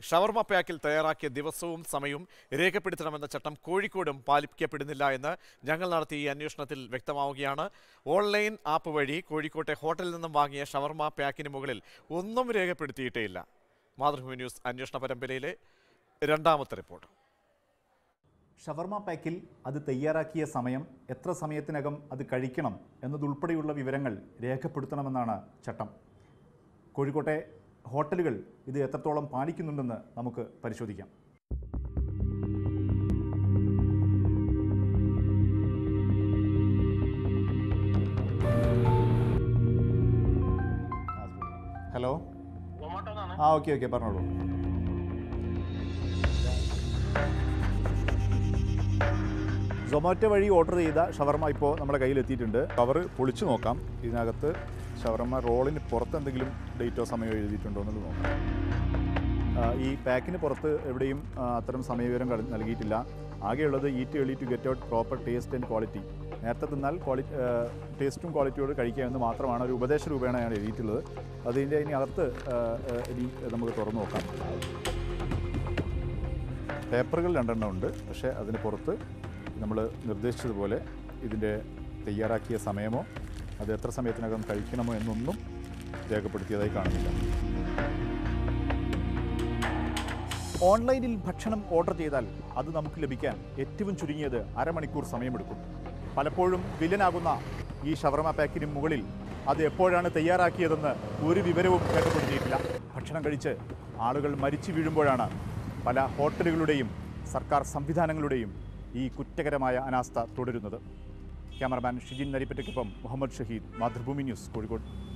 ഷവർമ പാക്കിൽ തയ്യാറാക്കിയ ദിവസവും സമയവും രേഖപ്പെടുത്തണമെന്ന ചട്ടം കോഴിക്കോടും പാലിക്കപ്പെടുന്നില്ല എന്ന് ഞങ്ങൾ നടത്തിയ ഈ അന്വേഷണത്തിൽ വ്യക്തമാവുകയാണ് ഓൺലൈൻ ആപ്പ് വഴി കോഴിക്കോട്ടെ ഹോട്ടലിൽ നിന്നും വാങ്ങിയ ഷവർമ പാക്കിന് മുകളിൽ ഒന്നും രേഖപ്പെടുത്തിയിട്ടേയില്ല മാതൃഭൂമി ന്യൂസ് അന്വേഷണ പരമ്പരയിലെ രണ്ടാമത്തെ റിപ്പോർട്ട് ഷവർമ പാക്കിൽ അത് തയ്യാറാക്കിയ സമയം എത്ര സമയത്തിനകം അത് കഴിക്കണം എന്നതുൾപ്പെടെയുള്ള വിവരങ്ങൾ രേഖപ്പെടുത്തണമെന്നാണ് ചട്ടം കോഴിക്കോട്ടെ ഹോട്ടലുകൾ ഇത് എത്രത്തോളം പാലിക്കുന്നുണ്ടെന്ന് നമുക്ക് പരിശോധിക്കാം ഹലോ ആ ഓക്കെ ഓക്കെ പറഞ്ഞോളൂ സൊമാറ്റോ വഴി ഓർഡർ ചെയ്ത ഷവർമ ഇപ്പോൾ നമ്മുടെ കയ്യിൽ എത്തിയിട്ടുണ്ട് കവർ പൊളിച്ചു നോക്കാം ഇതിനകത്ത് ഷവർമ റോളിന് പുറത്ത് എന്തെങ്കിലും ഡേറ്റോ സമയമോ എഴുതിയിട്ടുണ്ടോ എന്നുള്ളത് നോക്കാം ആ, ഈ പാക്കിന് പുറത്ത് എവിടെയും ആ, അത്തരം സമയവിവരം കള- നൽകിയിട്ടില്ല ആകെയുള്ളത് eat early to get out proper taste and quality നേരത്തെ തിന്നാൽ ക്വാളി ടേസ്റ്റും ക്വാളിറ്റിയോട് കഴിക്കാമെന്ന് മാത്രമാണ് ഒരു ഉപദേശ രൂപേണയാണ് എഴുതിയിട്ടുള്ളത് അതിൻ്റെ ഇനി അകത്ത് ആ, ആ, ഇനി നമുക്ക് തുറന്നു നോക്കാം പേപ്പറുകൾ രണ്ടെണ്ണം ഉണ്ട് പക്ഷേ അതിന് പുറത്ത് നമ്മൾ നിർദ്ദേശിച്ചതുപോലെ ഇതിൻ്റെ തയ്യാറാക്കിയ സമയമോ അത് എത്ര സമയത്തിനകം കഴിക്കണമോ എന്നൊന്നും രേഖപ്പെടുത്തിയതായി കാണുന്നില്ല ഓൺലൈനിൽ ഭക്ഷണം ഓർഡർ ചെയ്താൽ അത് നമുക്ക് ലഭിക്കാൻ ഏറ്റവും ചുരുങ്ങിയത് അരമണിക്കൂർ സമയമെടുക്കും പലപ്പോഴും വില്ലനാകുന്ന ഈ ഷവർമ പാക്കിന് മുകളിൽ അത് എപ്പോഴാണ് തയ്യാറാക്കിയതെന്ന് ഒരു വിവരവും രേഖപ്പെടുത്തിയിട്ടില്ല ഭക്ഷണം കഴിച്ച് ആളുകൾ മരിച്ചു വീഴുമ്പോഴാണ് പല ഹോട്ടലുകളുടെയും സർക്കാർ സംവിധാനങ്ങളുടെയും ഈ കുറ്റകരമായ അനാസ്ഥ തുടരുന്നത് ക്യാമറമാൻ ഷിജിൻ നരിപ്പറ്റയ്ക്കൊപ്പം മുഹമ്മദ് ഷഹീദ് മാതൃഭൂമി ന്യൂസ് കോഴിക്കോട്